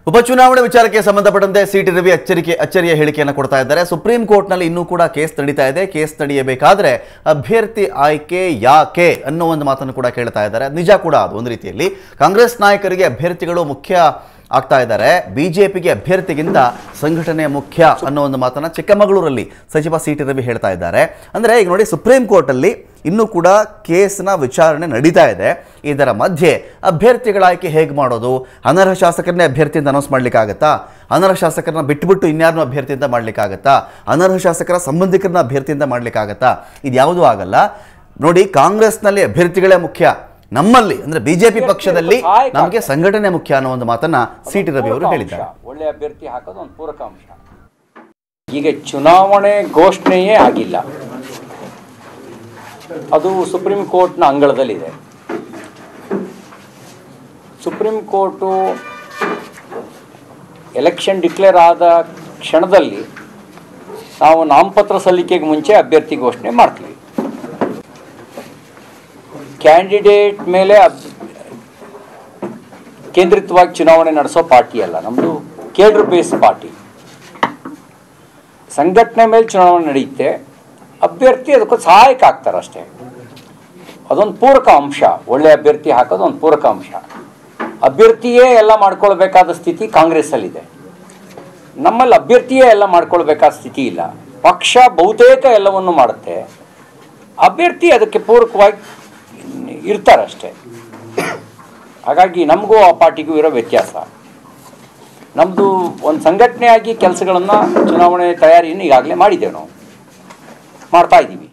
ಉಪಚುನಾವಣೆ ವಿಚಾರಕ್ಕೆ ಸಂಬಂಧಪಟ್ಟಂತೆ ಸಿಟಿ ರವಿ ಎಚ್ಚರಿಕೆ ಅಚ್ಚರಿಯ ಹೇಳಿಕೆಯನ್ನು ಕೊಡ್ತಾ ಇದ್ದಾರೆ ಸುಪ್ರೀಂ ಕೋರ್ಟ್ನಲ್ಲಿ ಇನ್ನೂ ಕೂಡ ಕೇಸ್ ನಡೀತಾ ಇದೆ ಕೇಸ್ ನಡೆಯಬೇಕಾದ್ರೆ ಅಭ್ಯರ್ಥಿ ಆಯ್ಕೆ ಯಾಕೆ ಅನ್ನೋ ಒಂದು ಮಾತನ್ನು ಕೂಡ ಕೇಳ್ತಾ ಇದ್ದಾರೆ ಅದ್ ನಿಜ ಕೂಡ ಅದು ಒಂದು ರೀತಿಯಲ್ಲಿ ಕಾಂಗ್ರೆಸ್ ನಾಯಕರಿಗೆ ಅಭ್ಯರ್ಥಿಗಳು ಮುಖ್ಯ ಆಗ್ತಾ ಇದ್ದಾರೆ ಬಿಜೆಪಿಗೆ ಅಭ್ಯರ್ಥಿಗಿಂತ ಸಂಘಟನೆ ಮುಖ್ಯ ಅನ್ನೋ ಒಂದು ಮಾತನ್ನ ಚಿಕ್ಕಮಗಳೂರಲ್ಲಿ ಸಚಿವ ಸಿ ಟಿ ರವಿ ಹೇಳ್ತಾ ಇದ್ದಾರೆ ಅಂದರೆ ಈಗ ನೋಡಿ ಸುಪ್ರೀಂ ಕೋರ್ಟಲ್ಲಿ ಇನ್ನೂ ಕೂಡ ಕೇಸ್ನ ವಿಚಾರಣೆ ನಡೀತಾ ಇದೆ ಇದರ ಮಧ್ಯೆ ಅಭ್ಯರ್ಥಿಗಳ ಆಯ್ಕೆ ಹೇಗೆ ಮಾಡೋದು ಅನರ್ಹ ಶಾಸಕರನ್ನೇ ಅಭ್ಯರ್ಥಿ ಅಂತ ಅನೌನ್ಸ್ ಮಾಡ್ಲಿಕ್ಕಾಗತ್ತಾ ಅನರ್ಹ ಶಾಸಕರನ್ನ ಬಿಟ್ಬಿಟ್ಟು ಇನ್ಯಾರನ್ನೂ ಅಭ್ಯರ್ಥಿ ಅಂತ ಮಾಡ್ಲಿಕ್ಕಾಗತ್ತಾ ಅನರ್ಹ ಶಾಸಕರ ಸಂಬಂಧಿಕರನ್ನ ಅಭ್ಯರ್ಥಿ ಅಂತ ಮಾಡ್ಲಿಕ್ಕಾಗತ್ತಾ ಇದು ಯಾವುದೂ ಆಗಲ್ಲ ನೋಡಿ ಕಾಂಗ್ರೆಸ್ನಲ್ಲಿ ಅಭ್ಯರ್ಥಿಗಳೇ ಮುಖ್ಯ ನಮ್ಮಲ್ಲಿ ಅಂದ್ರೆ ಬಿಜೆಪಿ ಪಕ್ಷದಲ್ಲಿ ನಮಗೆ ಸಂಘಟನೆ ಮುಖ್ಯ ಅನ್ನೋ ಒಂದು ಮಾತನ್ನ ಸಿ ಟಿ ರವಿ ಅವರು ಪೂರಕ ಹೇಳಿದ್ದಾರೆ ಅಂಶ. ಒಳ್ಳೆ ಅಭ್ಯರ್ಥಿ ಹಾಕೋದು ಒಂದು ಪೂರಕ ಅಂಶ ಈಗ ಚುನಾವಣೆ ಘೋಷಣೆಯೇ ಆಗಿಲ್ಲ ಅದು ಸುಪ್ರೀಂ ಕೋರ್ಟ್ನ ಅಂಗಳದಲ್ಲಿದೆ ಸುಪ್ರೀಂ ಕೋರ್ಟು ಎಲೆಕ್ಷನ್ ಡಿಕ್ಲೇರ್ ಆದ ಕ್ಷಣದಲ್ಲಿ ನಾವು ನಾಮಪತ್ರ ಸಲ್ಲಿಕೆಗೆ ಮುಂಚೆ ಅಭ್ಯರ್ಥಿ ಘೋಷಣೆ ಮಾಡ್ತೀವಿ ಕ್ಯಾಂಡಿಡೇಟ್ ಮೇಲೆ ಅಬ್- ಕೇಂದ್ರಿತವಾಗಿ ಚುನಾವಣೆ ನಡೆಸೋ ಪಾರ್ಟಿ ಅಲ್ಲ ನಮ್ಮದು ಕೇಡ್ರ್ ಬೇಸ್ ಪಾರ್ಟಿ ಸಂಘಟನೆ ಮೇಲೆ ಚುನಾವಣೆ ನಡೆಯುತ್ತೆ ಅಭ್ಯರ್ಥಿ ಅದಕ್ಕೆ ಸಹಾಯಕ ಆಗ್ತಾರೆ ಅಷ್ಟೇ ಅದೊಂದು ಪೂರಕ ಅಂಶ ಒಳ್ಳೆ ಅಭ್ಯರ್ಥಿ ಹಾಕೋದು ಒಂದು ಪೂರಕ ಅಂಶ ಅಭ್ಯರ್ಥಿಯೇ ಎಲ್ಲ ಮಾಡ್ಕೊಳ್ಬೇಕಾದ ಸ್ಥಿತಿ ಕಾಂಗ್ರೆಸ್ಸಲ್ಲಿದೆ ನಮ್ಮಲ್ಲಿ ಅಭ್ಯರ್ಥಿಯೇ ಎಲ್ಲ ಮಾಡ್ಕೊಳ್ಬೇಕಾದ ಸ್ಥಿತಿ ಇಲ್ಲ ಪಕ್ಷ ಬಹುತೇಕ ಎಲ್ಲವನ್ನು ಮಾಡುತ್ತೆ ಅಭ್ಯರ್ಥಿ ಅದಕ್ಕೆ ಪೂರಕವಾಗಿ ಇರ್ತಾರೆ ಅಷ್ಟೇ ಹಾಗಾಗಿ ನಮಗೂ ಆ ಪಾರ್ಟಿಗೂ ಇರೋ ವ್ಯತ್ಯಾಸ ನಮ್ಮದು ಒಂದು ಸಂಘಟನೆಯಾಗಿ ಕೆಲಸಗಳನ್ನು ಚುನಾವಣೆ ತಯಾರಿಯನ್ನು ಈಗಾಗಲೇ ಮಾಡಿದ್ದೇವೆ ನಾವು ಮಾಡ್ತಾ ಇದ್ದೀವಿ